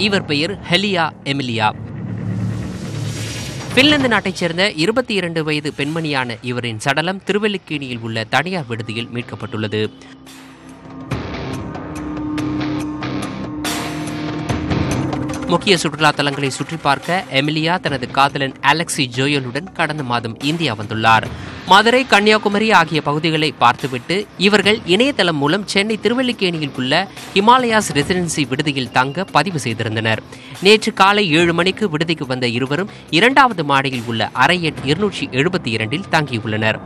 இவர் பெயர் ஹெலியா Emilia Finland நாட்டைச் சேர்ந்த இருபத்தி இரண்டு வயது பெண்மணியான இவரின் சடலம் திருவல்லிக்கேணியில் உள்ள தனியார் விடுதியில் மீட்கப்பட்டுள்ளது முக்கிய சுற்றுலா தலங்களை சுற்றி பார்க்க எமிலியா தனது காதலன் அலெக்சி ஜோயலுடன் கடந்த மாதம் இந்தியா வந்துள்ளார் மதுரை கன்னியாகுமரி ஆகிய பகுதிகளை பார்த்துவிட்டு இவர்கள் இணையதளம் மூலம் சென்னை திருவல்லிக்கேணியில் உள்ள ஹிமாலயாஸ் ரெசிடென்சி விடுதியில் தங்க பதிவு செய்திருந்தனர் நேற்று காலை ஏழு மணிக்கு விடுதிக்கு வந்த இருவரும் இரண்டாவது மாடியில் உள்ள அறை எண் இருநூற்றி எழுபத்தி இரண்டில் தங்கியுள்ளனர்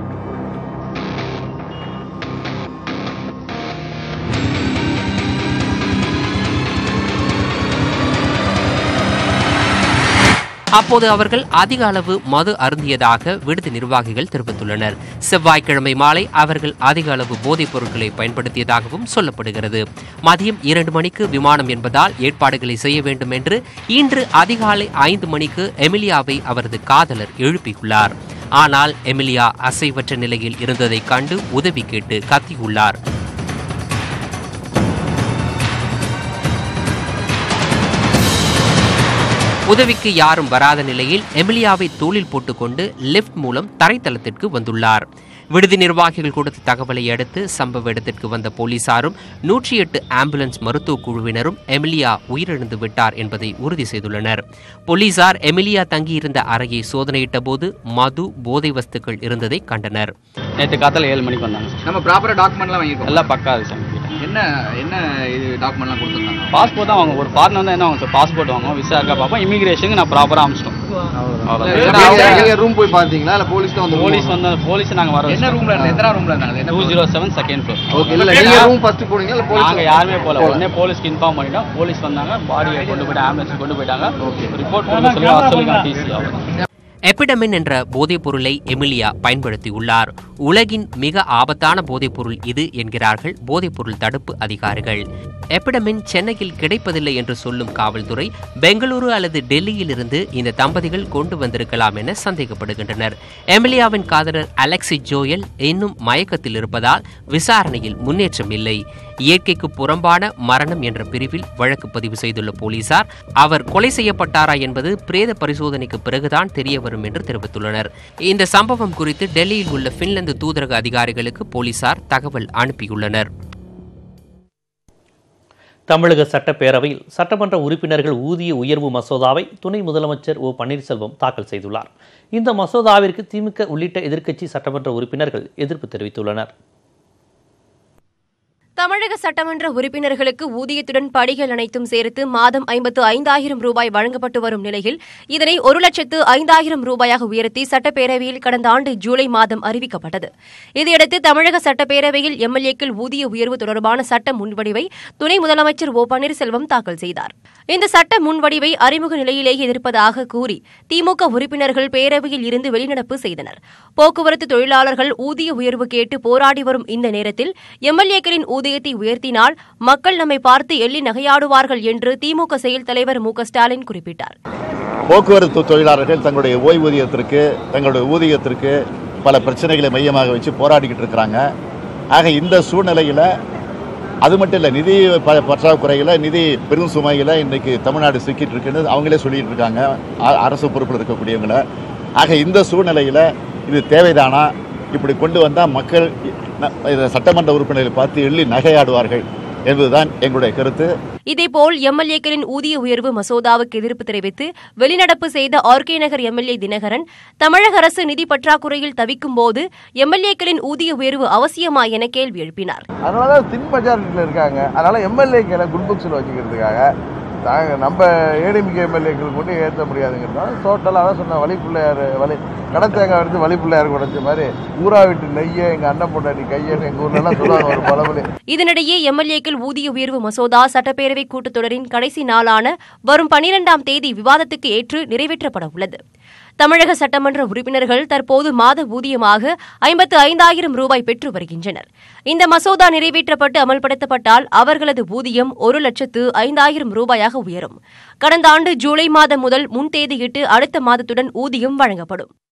அப்போது அவர்கள் அதிக அளவு மது அருந்தியதாக விடுதி நிர்வாகிகள் தெரிவித்துள்ளனர் செவ்வாய்க்கிழமை மாலை அவர்கள் அதிக அளவு போதைப் பொருட்களை பயன்படுத்தியதாகவும் சொல்லப்படுகிறது மதியம் இரண்டு மணிக்கு விமானம் என்பதால் ஏற்பாடுகளை செய்ய வேண்டும் என்று இன்று அதிகாலை ஐந்து மணிக்கு எமிலியாவை அவரது காதலர் எழுப்பியுள்ளார் ஆனால் எமிலியா அசைவற்ற நிலையில் இருந்ததைக் கண்டு உதவி கேட்டு கத்தியுள்ளார் உதவிக்கு யாரும் வராத நிலையில் எமிலியாவை தோளில் போட்டுக்கொண்டு லிஃப்ட் மூலம் தரைத்தளத்திற்கு வந்துள்ளார் விடுதி நிர்வாகிகள் கொடுத்த தகவலை அடுத்து சம்பவ இடத்திற்கு வந்த போலீசாரும் நூற்றி எட்டு ஆம்புலன்ஸ் மருத்துவ குழுவினரும் எமிலியா உயிரிழந்து விட்டார் என்பதை உறுதி செய்துள்ளனர் போலீசார் எமிலியா தங்கியிருந்த அறையை சோதனையிட்ட போது மது போதை வஸ்துக்கள் இருந்ததை கண்டனர் நேற்று காத்தால ஏழு மணிக்கு வந்தாங்க நம்ம ப்ராப்பரா டாக்குமெண்ட்லாம் வாங்கியிருக்கோம் எல்லாம் பக்கா இருக்கு சார் எங்ககிட்ட. என்ன என்ன இது டாக்குமெண்ட்லாம் கொடுத்துருந்தாங்க பாஸ்போர்ட் தான் வாங்க ஒரு ஃபாரின் வந்து என்ன வாங்க சார் பாஸ்போர்ட் வாங்குவோம் விசா இருக்கா பார்ப்போம் இமிகிரேஷனுக்கு நான் ப்ராப்பராக அமிச்சிட்டோம் அவ்வளோதான் நீங்க ரூம் போய் பாத்தீங்களா இல்ல போலீஸ் தான் வந்து போலீஸ் வந்து போலீஸ் நாங்கள் வர என்ன ரூம்ல இருந்தாங்க எத்தனை ரூம்ல இருந்தாங்க என்ன two zero seven second floor okay இல்ல நீங்க ரூம் ஃபர்ஸ்ட் போனீங்களா இல்ல போலீஸ் நாங்கள் யாருமே போகல உடனே போலீஸ்க்கு இன்ஃபார்ம் பண்ணிட்டோம் போலீஸ் வந்தாங்க பாடியை கொண்டு போயிட்டு ஆம்புலன்ஸ் கொண்டு போயிட்டாங்க ரிப்போர்ட் கொடுக்க சொல்லி வர சொல்லி டிசி அவ்வளோதான் எபிடமின் என்ற போதைப் பொருளை எமிலியா பயன்படுத்தியுள்ளார் உலகின் மிக ஆபத்தான போதைப் பொருள் இது என்கிறார்கள் போதைப் பொருள் தடுப்பு அதிகாரிகள் எபிடமின் சென்னையில் கிடைப்பதில்லை என்று சொல்லும் காவல்துறை பெங்களூரு அல்லது டெல்லியில் இருந்து இந்த தம்பதிகள் கொண்டு வந்திருக்கலாம் என சந்தேகப்படுகின்றனர் எமிலியாவின் காதலர் அலெக்சி ஜோயல் இன்னும் மயக்கத்தில் இருப்பதால் விசாரணையில் முன்னேற்றம் இல்லை இயற்கைக்கு புறம்பான மரணம் என்ற பிரிவில் வழக்கு பதிவு செய்துள்ள போலீசார் அவர் கொலை செய்யப்பட்டாரா என்பது பிரேத பரிசோதனைக்கு பிறகுதான் தெரிய வரும் என்று தெரிவித்துள்ளனர் இந்த சம்பவம் குறித்து டெல்லியில் உள்ள பின்லாந்து தூதரக அதிகாரிகளுக்கு போலீசார் தகவல் அனுப்பியுள்ளனர் தமிழக சட்டப்பேரவையில் சட்டமன்ற உறுப்பினர்கள் ஊதிய உயர்வு மசோதாவை துணை முதலமைச்சர் ஓ பன்னீர்செல்வம் தாக்கல் செய்துள்ளார் இந்த மசோதாவிற்கு திமுக உள்ளிட்ட எதிர்க்கட்சி சட்டமன்ற உறுப்பினர்கள் எதிர்ப்பு தெரிவித்துள்ளனர் தமிழக சட்டமன்ற உறுப்பினர்களுக்கு ஊதியத்துடன் படிகள் அனைத்தும் சேர்த்து மாதம் ஐம்பத்து ஐந்தாயிரம் ரூபாய் வழங்கப்பட்டு வரும் நிலையில் இதனை ஒரு லட்சத்து ஐந்தாயிரம் ரூபாயாக உயர்த்தி சட்டப்பேரவையில் கடந்த ஆண்டு ஜூலை மாதம் அறிவிக்கப்பட்டது இதையடுத்து தமிழக சட்டப்பேரவையில் எம்எல்ஏக்கள் ஊதிய உயர்வு தொடர்பான சட்ட முன்வடிவை துணை முதலமைச்சர் ஓ பன்னீர்செல்வம் தாக்கல் செய்தார் இந்த சட்ட முன்வடிவை அறிமுக நிலையிலேயே எதிர்ப்பதாக கூறி திமுக உறுப்பினர்கள் பேரவையில் இருந்து வெளிநடப்பு செய்தனர் போக்குவரத்து தொழிலாளர்கள் ஊதிய உயர்வு கேட்டு போராடி வரும் இந்த நேரத்தில் எம்எல்ஏக்களின் ஊதியத்தை உயர்த்தினால் மக்கள் நம்மை பார்த்து எள்ளி நகையாடுவார்கள் என்று திமுக செயல் தலைவர் மு க ஸ்டாலின் குறிப்பிட்டார் போக்குவரத்து தொழிலாளர்கள் தங்களுடைய ஓய்வூதியத்திற்கு தங்களுடைய ஊதியத்திற்கு பல பிரச்சனைகளை மையமாக வச்சு போராடிக்கிட்டு இருக்கிறாங்க ஆக இந்த சூழ்நிலையில் அது மட்டும் இல்லை நிதி ப பற்றாக்குறையில் நிதி பெரும் சுமையில் இன்றைக்கி தமிழ்நாடு சிக்கிட்டு இருக்குன்னு அவங்களே சொல்லிட்டு இருக்காங்க அ- அரசு பொறுப்பில் இருக்கக்கூடியவங்கள ஆக இந்த சூழ்நிலையில் இது தேவைதானா இப்படி கொண்டு வந்தால் மக்கள் ந- இதை சட்டமன்ற உறுப்பினர்களை பார்த்து எள்ளி நகையாடுவார்கள் என்பதுதான் எங்களுடைய கருத்து இதேபோல் எம்எல்ஏக்களின் ஊதிய உயர்வு மசோதாவுக்கு எதிர்ப்பு தெரிவித்து வெளிநடப்பு செய்த ஆர்கே நகர் எம்எல்ஏ தினகரன் தமிழக அரசு நிதி பற்றாக்குறையில் தவிக்கும் போது எம்எல்ஏக்களின் ஊதிய உயர்வு அவசியமா என கேள்வி எழுப்பினார் அதனால தான் தின் மெஜாரிட்டியில் இருக்காங்க அதனால எம்எல்ஏக்களை குட் புக்ஸில் வச்சுக்கிறதுக்காக தாங்க நம்ம ஏடிஎம்கே எம்எல்ஏக்கள் கொண்டு ஏற்ற முடியாதுங்கிறதால டோட்டலாக தான் சொன்ன வழி பிள்ளையார் வழி கடத்தேங்காய் எடுத்து வழி பிள்ளையார் குடைச்ச மாதிரி ஊரா விட்டு நெய்ய எங்கள் அண்ணன் பொண்டாட்டி கையன்னு எங்கள் ஊர்லலாம் சொல்லுவாங்க ஒரு பழமொழி இதனிடையே எம்எல்ஏக்கள் ஊதிய உயர்வு மசோதா சட்டப்பேரவை கூட்டத்தொடரின் கடைசி நாளான வரும் பனிரெண்டாம் தேதி விவாதத்துக்கு ஏற்று நிறைவேற்றப்பட உள்ளது தமிழக சட்டமன்ற உறுப்பினர்கள் தற்போது மாத ஊதியமாக ஐம்பத்து ஐந்தாயிரம் ரூபாய் பெற்று வருகின்றனர் இந்த மசோதா நிறைவேற்றப்பட்டு அமல்படுத்தப்பட்டால் அவர்களது ஊதியம் ஒரு லட்சத்து ஐந்தாயிரம் ரூபாயாக உயரும் கடந்த ஆண்டு ஜூலை மாதம் முதல் முன்தேதியிட்டு அடுத்த மாதத்துடன் ஊதியம் வழங்கப்படும்